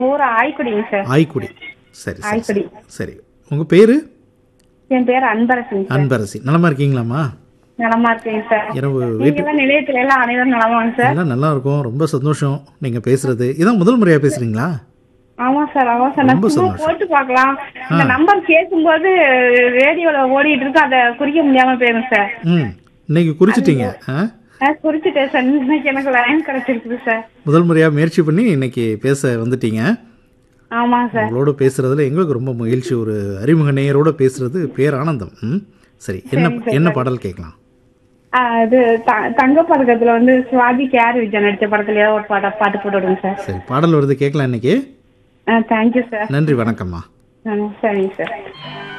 ஊர் ஆய்க்குடிங்க சார் ஆய்க்குடி சரி சரி ஆய்க்குடி சரி உங்க பேரு என் பேர் அன்பரசன் சார் அன்பரசி நலமா இருக்கீங்களாம்மா நலமா இருக்கேங்க சார் இரவு நீங்க வீட்டு எல்லாம் நிலையத்துல எல்லாம் அனைவரும் நலமாங்க சார் எல்லாம் நல்லா இருக்கும் ரொம்ப சந்தோஷம் நீங்க பேசுறது இதான் முதல் முறையா பேசுறீங்களா ஆமா சார் ஆமா சார் நான் ரொம்ப சும்மா சந்தோஷம். போட்டு பார்க்கலாம் இந்த நம்பர் கேட்கும்போது ரேடியோல ஓடிட்டு இருக்கு அதை குறிக்க முடியாம போயிரும் சார் ம் இன்னைக்கு குறிச்சிட்டீங்க ஆ நான் குறிச்சிட்டேன் சார் இன்னைக்கு எனக்கு லைன் கிடைச்சிருக்குது சார் முதல் முறையா முயற்சி பண்ணி இன்னைக்கு பேச வந்துட்டீங்க ஆமாங்க சார் உங்களோட பேசுறதுல எங்களுக்கு ரொம்ப மகிழ்ச்சி ஒரு அறிமுக நேயரோட பேசுறது பேரானந்தம் ம் சரி என்ன என்ன பாடல் கேட்கலாம் ஆ, இது த- தங்க பதக்கத்துல வந்து சுவாதி கேர் விஜய் நடிச்ச படத்துல ஏதாவது ஒரு பாட பாட்டு போட்டு விடுங்க சார் சரி பாடல் வருது கேட்கலாம் இன்னைக்கு தேங்க்யூ சார் நன்றி வணக்கம்மா சரிங்க சார்